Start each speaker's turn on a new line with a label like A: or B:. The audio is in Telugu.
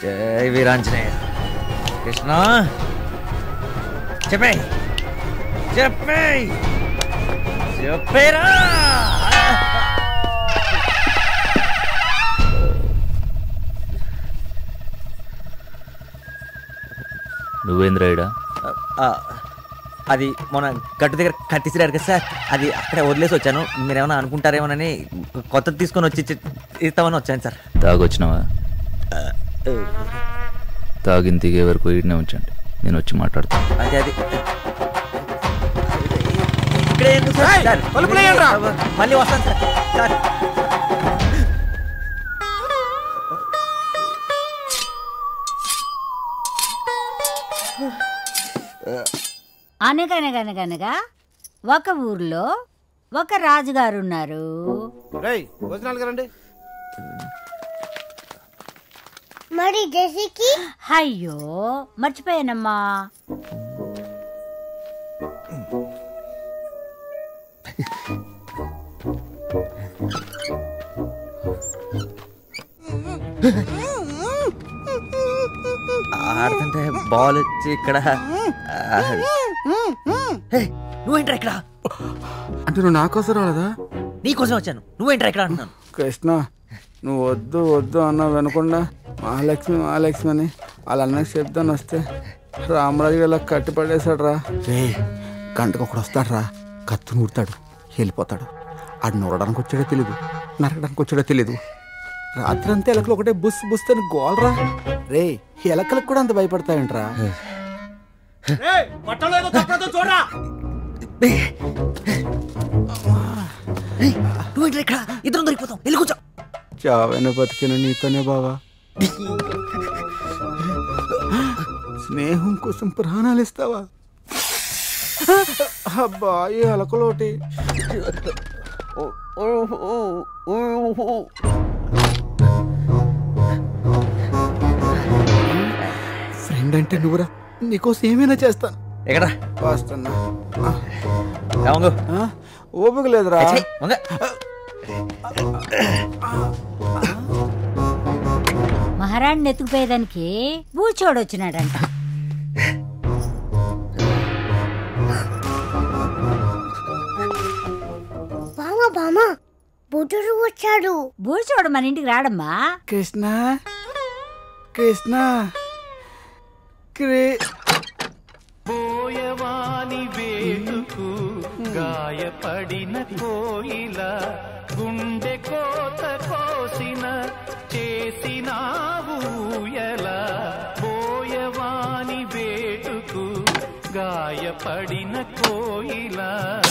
A: జై వీరాంజనేయ కృష్ణ చెప్పే చెప్పే చెప్పేరా
B: నువ్వేంద్రా ఈడ
A: ఆ, అది మన గట్టు దగ్గర కట్టిసిరారు కదా సార్ అది అక్కడే వదిలేసి వచ్చాను మీరేమైనా అనుకుంటారేమోనని కొత్తది తీసుకొని వచ్చి ఇచ్చి- ఇస్తామని వచ్చాను సార్
B: తాగొచ్చినావా తాగిన దిగే వరకు ఈడనే ఉంచండి నేను వచ్చి మాట్లాడతాను
A: అది అది ఇక్కడే ఎందుకు సార్? సార్, మళ్ళీ వస్తాను సార్ సార్
C: అనగనగనగనగా ఒక ఊర్లో ఒక రాజుగారు ఉన్నారు
D: రేయ్ భోజనాలకు రండి
E: మరి జెసికి
C: అయ్యో మర్చిపోయానమ్మా
A: ఆడుతుంటే బాల్ వచ్చి ఇక్కడ ఆ, హే, నువ్వేంట్రా ఇక్కడ
D: అంటే నువ్వు నా కోసం రాలేదా
A: నీకోసం వచ్చాను నువ్వేంట్రా ఇక్కడ అంటున్నాను
D: కృష్ణ నువ్వు వద్దు వద్దు అన్న వినకుండా మహాలక్ష్మి మహాలక్ష్మి అని వాళ్ళ అన్నకి చెప్తాను వస్తే రామరాజు ఇలా కట్టి పడేశాడు రా రే గంటకు ఒకడు వస్తాడు రా కత్తి నూరుతాడు వెళ్ళిపోతాడు ఆడు నూరడానికి వచ్చాడో తెలీదు నరకడానికి వచ్చాడో తెలీదు రాత్రి అంతా ఎలకలు ఒకటే బుస్ బుస్ అని గోల్రా రే ఎలకలకు కూడా అంత భయపడతాయంట్రా
A: నువ్వేంట్రా ఇక్కడ ఇద్దరం దొరికిపోతాం వెళ్ళి కూర్చో
D: చావైన బతికిన నీతోనే బావా స్నేహం కోసం ప్రాణాలు ఇస్తావా అబ్బా ఈ అలకలోటి ఫ్రెండ్ అంటే నువ్వురా నీకోసం ఏమైనా చేస్తాను
A: ఎక్కడ
D: వస్తున్నా
A: రావంగు
D: ఆ? ఓపిక లేదురా
A: వంగ
C: మహారాణిని ఎత్తుకుపోయేదానికి బూచోడు వచ్చినాడంట
E: బామ బామ బుద్ధుడు వచ్చాడు
C: బూచోడు మన ఇంటికి రాడమ్మా
D: కృష్ణ కృష్ణ క్రి
F: పోయవాని వేటుకు గాయపడిన కోయిల గుండె కోత కోసిన చేసినావు ఎలా పోయవాని వేటుకు గాయపడిన కోయిల